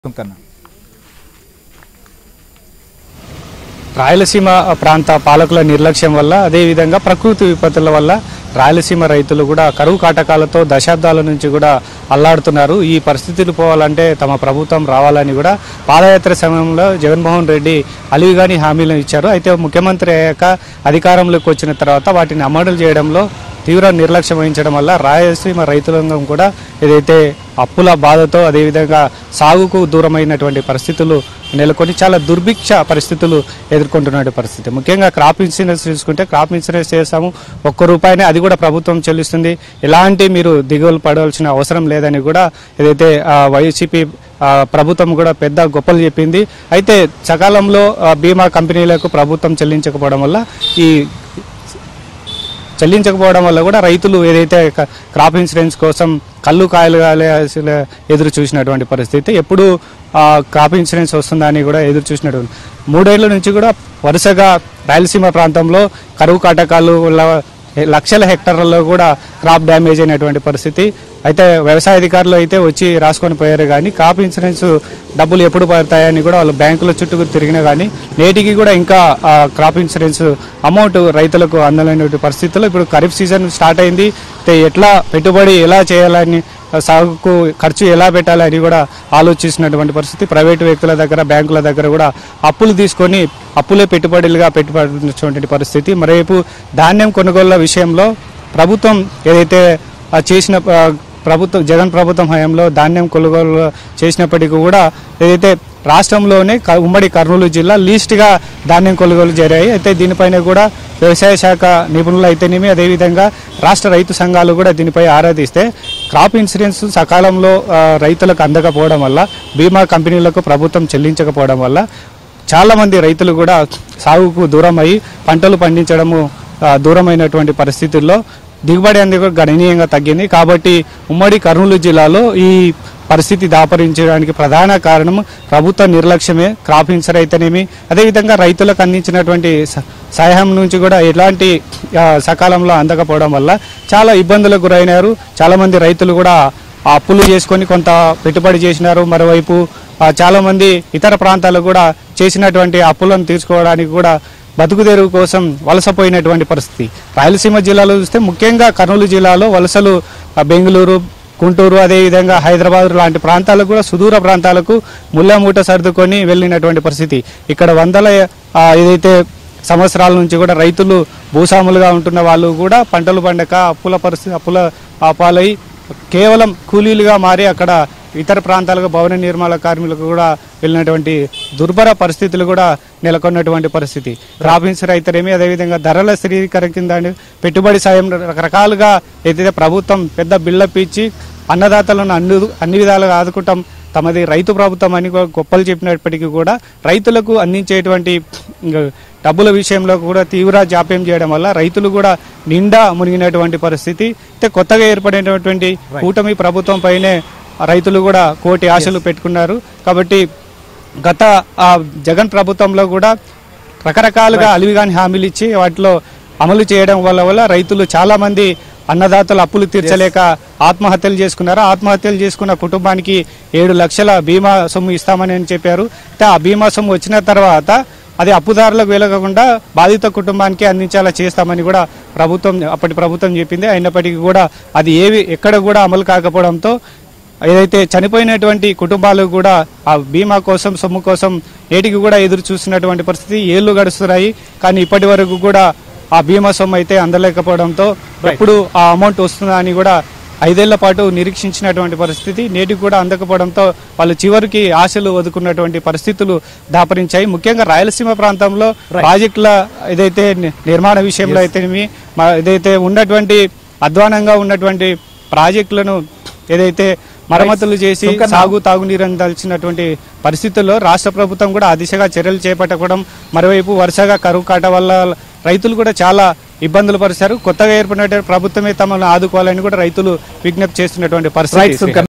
కన్నా రాయలసీమ ప్రాంత పాలకుల నిర్లక్ష్యం వల్ల అదేవిధంగా ప్రకృతి విపత్తుల వల్ల రాయలసీమ రైతులు కూడా కరువు కాటకాలతో దశాబ్దాల నుంచి కూడా అల్లాడుతున్నారు ఈ పరిస్థితులు పోవాలంటే తమ ప్రభుత్వం రావాలని కూడా పాదయాత్ర సమయంలో జగన్మోహన్ రెడ్డి అలివిగాని హామీలు ఇచ్చారు అయితే ముఖ్యమంత్రి అయ్యాక అధికారంలోకి వచ్చిన తర్వాత వాటిని అమలు చేయడంలో తీవ్ర నిర్లక్ష్యం వహించడం వల్ల రాయలసీమ రైతులంగం కూడా ఏదైతే అప్పుల బాధతో అదేవిధంగా సాగుకు దూరమైనటువంటి పరిస్థితులు నెలకొని చాలా దుర్భిక్ష పరిస్థితులు ఎదుర్కొంటున్న పరిస్థితి ముఖ్యంగా క్రాప్ ఇన్సూరెన్స్ తీసుకుంటే క్రాప్ ఇన్సూరెన్స్ చేస్తాము ఒక్క రూపాయినే అది కూడా ప్రభుత్వం చెల్లిస్తుంది ఎలాంటి మీరు దిగువలు పడవలసిన అవసరం లేదని కూడా ఏదైతే ఆ, వైసీపీ ఆ, ప్రభుత్వం కూడా పెద్ద గొప్పలు చెప్పింది అయితే సకాలంలో ఆ, బీమా కంపెనీలకు ప్రభుత్వం చెల్లించకపోవడం వల్ల ఈ చెల్లించకపోవడం వల్ల కూడా రైతులు ఏదైతే క- క్రాప్ ఇన్సూరెన్స్ కోసం కళ్ళు కాయలు కాయాల్సిన ఎదురు చూసినటువంటి పరిస్థితి ఎప్పుడు ఆ, క్రాప్ ఇన్సూరెన్స్ వస్తుందా అని కూడా ఎదురు చూసినటువంటి మూడేళ్ల నుంచి కూడా వరుసగా రాయలసీమ ప్రాంతంలో కరువు కాటకాలు వల్ల లక్షల హెక్టార్లలో కూడా క్రాప్ డ్యామేజ్ అయినటువంటి పరిస్థితి అయితే వ్యవసాయ అధికారులు అయితే వచ్చి రాసుకొని పోయారు కానీ క్రాప్ ఇన్సూరెన్స్ డబ్బులు ఎప్పుడు పడతాయని కూడా వాళ్ళు బ్యాంకుల చుట్టూ తిరిగినా కానీ నేటికి కూడా ఇంకా ఆ, క్రాప్ ఇన్సూరెన్స్ అమౌంట్ రైతులకు అందలేనటువంటి పరిస్థితుల్లో ఇప్పుడు ఖరీఫ్ సీజన్ స్టార్ట్ అయింది అయితే ఎట్లా పెట్టుబడి ఎలా చేయాలని ఆ, సాగుకు ఖర్చు ఎలా పెట్టాలని కూడా ఆలోచిస్తున్నటువంటి పరిస్థితి ప్రైవేటు వ్యక్తుల దగ్గర బ్యాంకుల దగ్గర కూడా అప్పులు తీసుకొని అప్పులే పెట్టుబడులుగా పెట్టుబడినటువంటి పరిస్థితి మరోవైపు ధాన్యం కొనుగోళ్ల విషయంలో ప్రభుత్వం ఏదైతే ఆ చేసిన ఆ, ప్రభుత్వం జగన్ ప్రభుత్వం హయాంలో ధాన్యం కొనుగోలు చేసినప్పటికీ కూడా ఏదైతే రాష్ట్రంలోనే క- ఉమ్మడి కర్నూలు జిల్లా లీస్ట్గా ధాన్యం కొనుగోలు జరిగాయి అయితే దీనిపైన కూడా వ్యవసాయ శాఖ నిపుణులు అయితేనేమి అదేవిధంగా రాష్ట్ర రైతు సంఘాలు కూడా దీనిపై ఆరాధిస్తే క్రాప్ ఇన్సూరెన్స్ సకాలంలో ఆ, రైతులకు అందకపోవడం వల్ల బీమా కంపెనీలకు ప్రభుత్వం చెల్లించకపోవడం వల్ల చాలా మంది రైతులు కూడా సాగుకు దూరం అయ్యి పంటలు పండించడము ఆ, దూరమైనటువంటి పరిస్థితుల్లో దిగుబడి అనేది కూడా గణనీయంగా తగ్గింది కాబట్టి ఉమ్మడి కర్నూలు జిల్లాలో ఈ పరిస్థితి దాపరించడానికి ప్రధాన కారణం ప్రభుత్వ నిర్లక్ష్యమే క్రాప్ ఇన్సూరెన్స్ అయితేనేమి అదేవిధంగా రైతులకు అందించినటువంటి స- సహాయం నుంచి కూడా ఎలాంటి ఆ, సకాలంలో అందకపోవడం వల్ల చాలా ఇబ్బందులకు గురైనారు చాలా మంది రైతులు కూడా ఆ అప్పులు చేసుకొని కొంత పెట్టుబడి చేసినారు మరోవైపు ఆ, చాలా మంది ఇతర ప్రాంతాలు కూడా చేసినటువంటి అప్పులను తీర్చుకోవడానికి కూడా బతుకుదెరువు కోసం వలసపోయినటువంటి పరిస్థితి రాయలసీమ జిల్లాలో చూస్తే ముఖ్యంగా కర్నూలు జిల్లాలో వలసలు ఆ, బెంగళూరు గుంటూరు అదేవిధంగా హైదరాబాద్ లాంటి ప్రాంతాలకు కూడా సుదూర ప్రాంతాలకు ముళ్ళ మూట సర్దుకొని వెళ్ళినటువంటి పరిస్థితి ఇక్కడ వందల ఆ, ఏదైతే సంవత్సరాల నుంచి కూడా రైతులు భూస్వాములుగా ఉంటున్న వాళ్ళు కూడా పంటలు పండక అప్పుల పరిస్థితి అప్పుల పాలై కేవలం కూలీలుగా మారి అక్కడ ఇతర ప్రాంతాలకు భవన నిర్మాణ కార్మికులకు కూడా వెళ్ళినటువంటి దుర్భర పరిస్థితులు కూడా నెలకొన్నటువంటి పరిస్థితి క్రాప్ ఇన్సూరెన్స్ అయితేనేమి అదేవిధంగా ధరల స్థిరీకరణ కింద పెట్టుబడి సాయం రకరకాలుగా ఏదైతే ప్రభుత్వం పెద్ద బిల్డప్ ఇచ్చి అన్నదాతలను అన్ని అన్ని విధాలుగా ఆదుకుంటాం తమది రైతు ప్రభుత్వం అని కూడా గొప్పలు చెప్పినప్పటికీ కూడా రైతులకు అందించేటువంటి ఇంక డబ్బుల విషయంలో కూడా తీవ్ర జాప్యం చేయడం వల్ల రైతులు కూడా నిండా మునిగినటువంటి పరిస్థితి అయితే కొత్తగా ఏర్పడినటువంటి కూటమి ప్రభుత్వం పైనే రైతులు కూడా కోటి ఆశలు పెట్టుకున్నారు కాబట్టి గత ఆ జగన్ ప్రభుత్వంలో కూడా రకరకాలుగా అలివిగాని హామీలు ఇచ్చి వాటిలో అమలు చేయడం వల్ల వల్ల రైతులు చాలా మంది అన్నదాతలు అప్పులు తీర్చలేక ఆత్మహత్యలు చేసుకున్నారు ఆత్మహత్యలు చేసుకున్న కుటుంబానికి ఏడు లక్షల బీమా సొమ్ము ఇస్తామని అని చెప్పారు అయితే ఆ బీమా సొమ్ము వచ్చిన తర్వాత అది అప్పుదారులకు వెలగకుండా బాధిత కుటుంబానికి అందించేలా చేస్తామని కూడా ప్రభుత్వం అప్పటి ప్రభుత్వం చెప్పింది అయినప్పటికీ కూడా అది ఏవి ఎక్కడ కూడా అమలు కాకపోవడంతో ఏదైతే చనిపోయినటువంటి కుటుంబాలు కూడా ఆ బీమా కోసం సొమ్ము కోసం నేటికి కూడా ఎదురు చూస్తున్నటువంటి పరిస్థితి ఏళ్లు గడుస్తున్నాయి కానీ ఇప్పటి వరకు కూడా ఆ బీమా సొమ్ము అయితే అందలేకపోవడంతో ఎప్పుడు ఆ అమౌంట్ వస్తుందా అని కూడా ఐదేళ్ల పాటు నిరీక్షించినటువంటి పరిస్థితి నేటికి కూడా అందకపోవడంతో వాళ్ళు చివరికి ఆశలు వదుకున్నటువంటి పరిస్థితులు దాపరించాయి ముఖ్యంగా రాయలసీమ ప్రాంతంలో ప్రాజెక్టుల ఏదైతే ని- నిర్మాణ విషయంలో అయితేనేమి మా- ఏదైతే ఉన్నటువంటి అధ్వానంగా ఉన్నటువంటి ప్రాజెక్టులను ఏదైతే మరమ్మతులు చేసి సాగు తాగునీరు అందాల్సినటువంటి పరిస్థితుల్లో రాష్ట్ర ప్రభుత్వం కూడా ఆ దిశగా చర్యలు చేపట్టడం మరోవైపు వరుసగా కరువు కాట వల్ల రైతులు కూడా చాలా ఇబ్బందులు పరిచారు కొత్తగా ఏర్పడినటువంటి ప్రభుత్వమే తమను ఆదుకోవాలని కూడా రైతులు విజ్ఞప్తి చేస్తున్నటువంటి పరిస్థితి రైట్